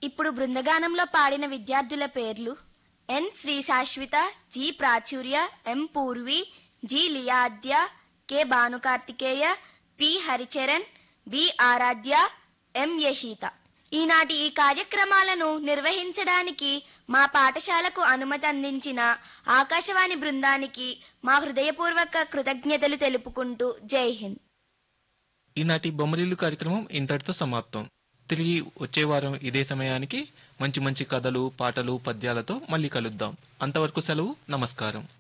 ఇప్పుడు బృందగానంలో పాడిన విద్యార్థుల పేర్లు N Sri Shashwitha G Prachurya M Purvi G Liyadya K Bhanukarthikeya P Haricharan B Aradhya M Yashitha ఈనాటి ఈ కార్యక్రమాలను నిర్వహించడానికి మా పాఠశాలకు అనుమతి అందించిన ఆకాశవాణి బృందానికి మా హృదయపూర్వక కృతజ్ఞతలు తెలుపుకుంటూ జై హింద్ ఈనాటి బొమ్మరిల్లు కార్యక్రమం ఇంతటితో సమాప్తం తిరిగి వచ్చే వారం ఇదే సమయానికి మంచి మంచి కథలు పాటలు పద్యాలతో మళ్ళీ కలుద్దాం అంతవరకు సెలవు నమస్కారం